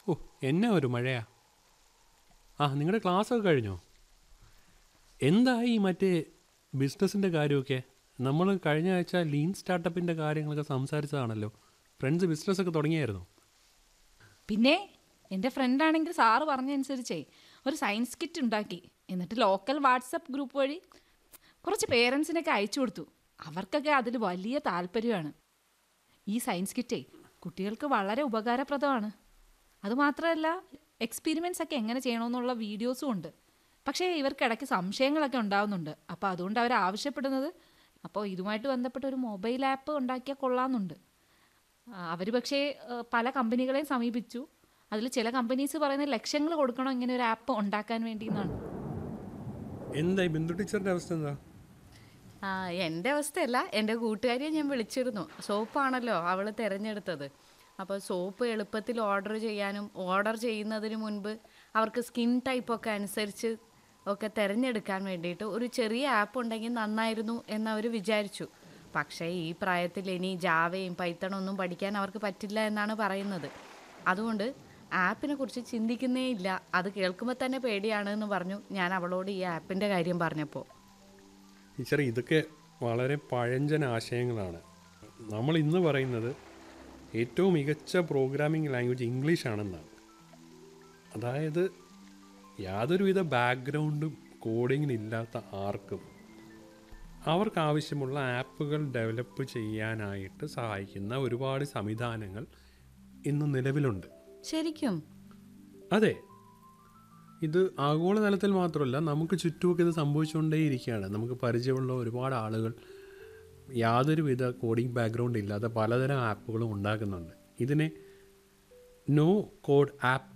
ഓ എന്നാ ഒരു മഴയാ ആ നിങ്ങളുടെ ക്ലാസ്സൊക്കെ കഴിഞ്ഞോ എന്തായി ഈ മറ്റേ ബിസിനസ്സിൻ്റെ കാര്യമൊക്കെ നമ്മൾ കഴിഞ്ഞ ആഴ്ച ലീൻ സ്റ്റാർട്ടപ്പിൻ്റെ കാര്യങ്ങളൊക്കെ സംസാരിച്ചതാണല്ലോ ഫ്രണ്ട്സ് ബിസിനസ്സൊക്കെ തുടങ്ങിയായിരുന്നു പിന്നെ എൻ്റെ ഫ്രണ്ടാണെങ്കിൽ സാറ് പറഞ്ഞതനുസരിച്ചേ ഒരു സയൻസ് കിറ്റ് ഉണ്ടാക്കി എന്നിട്ട് ലോക്കൽ വാട്സപ്പ് ഗ്രൂപ്പ് വഴി കുറച്ച് പേരൻസിനൊക്കെ അയച്ചു കൊടുത്തു അവർക്കൊക്കെ അതിൽ വലിയ താല്പര്യമാണ് ഈ സയൻസ് കിറ്റേ കുട്ടികൾക്ക് വളരെ ഉപകാരപ്രദമാണ് അതുമാത്രമല്ല എക്സ്പീരിമെൻസ് ഒക്കെ എങ്ങനെ ചെയ്യണമെന്നുള്ള വീഡിയോസും ഉണ്ട് പക്ഷേ ഇവർക്ക് ഇടയ്ക്ക് സംശയങ്ങളൊക്കെ ഉണ്ടാവുന്നുണ്ട് അപ്പോൾ അതുകൊണ്ട് അവർ ആവശ്യപ്പെടുന്നത് അപ്പോൾ ഇതുമായിട്ട് ബന്ധപ്പെട്ട ഒരു മൊബൈൽ ആപ്പ് ഉണ്ടാക്കിയാൽ കൊള്ളാമെന്നുണ്ട് അവർ പക്ഷേ ആ, പല കമ്പനികളെയും സമീപിച്ചു അതിൽ ചില കമ്പനീസ് പറയുന്ന ലക്ഷങ്ങൾ കൊടുക്കണം ഇങ്ങനെ ഒരു ആപ്പ് ഉണ്ടാക്കാൻ വേണ്ടി എന്നാണ് എന്തായി ബിന്ദു ടീച്ചറിൻ്റെ അവസ്ഥ എന്താ ആ എൻ്റെ അവസ്ഥയല്ല എൻ്റെ കൂട്ടുകാരിയെ ഞാൻ വിളിച്ചിരുന്നു സോപ്പാണല്ലോ അവൾ തിരഞ്ഞെടുത്തത് അപ്പോൾ സോപ്പ് എളുപ്പത്തിൽ ഓർഡർ ചെയ്യാനും ഓർഡർ ചെയ്യുന്നതിന് മുൻപ് അവർക്ക് സ്കിൻ ടൈപ്പൊക്കെ അനുസരിച്ച് ഒക്കെ തിരഞ്ഞെടുക്കാൻ വേണ്ടിയിട്ട് ഒരു ചെറിയ ആപ്പ് ഉണ്ടെങ്കിൽ നന്നായിരുന്നു എന്നവർ വിചാരിച്ചു പക്ഷേ ഈ പ്രായത്തിൽ ഇനി ജാവയും പൈത്തണും ഒന്നും പഠിക്കാൻ അവർക്ക് പറ്റില്ല എന്നാണ് പറയുന്നത് അതുകൊണ്ട് ആപ്പിനെ കുറിച്ച് ചിന്തിക്കുന്നേ ഇല്ല അത് കേൾക്കുമ്പോൾ തന്നെ പേടിയാണ് എന്ന് പറഞ്ഞു ഞാൻ അവളോട് ഈ ആപ്പിൻ്റെ കാര്യം പറഞ്ഞപ്പോൾ ടീച്ചർ ഇതൊക്കെ വളരെ പഴഞ്ചൻ ആശയങ്ങളാണ് നമ്മൾ ഇന്ന് പറയുന്നത് ഏറ്റവും മികച്ച പ്രോഗ്രാമിംഗ് ലാംഗ്വേജ് ഇംഗ്ലീഷ് ആണെന്നാണ് അതായത് യാതൊരുവിധ ബാക്ക്ഗ്രൗണ്ടും കോഡിങ്ങിനില്ലാത്ത ആർക്കും അവർക്ക് ആവശ്യമുള്ള ആപ്പുകൾ ഡെവലപ്പ് ചെയ്യാനായിട്ട് സഹായിക്കുന്ന ഒരുപാട് സംവിധാനങ്ങൾ ഇന്ന് നിലവിലുണ്ട് ശരിക്കും അതെ ഇത് ആഗോളതലത്തിൽ മാത്രമല്ല നമുക്ക് ചുറ്റുമൊക്കെ ഇത് സംഭവിച്ചുകൊണ്ടേയിരിക്കുകയാണ് നമുക്ക് പരിചയമുള്ള ഒരുപാട് ആളുകൾ യാതൊരുവിധ കോഡിംഗ് ബാക്ക്ഗ്രൗണ്ട് ഇല്ലാതെ പലതരം ആപ്പുകളും ഉണ്ടാക്കുന്നുണ്ട് ഇതിനെ നോ കോഡ് ആപ്പ്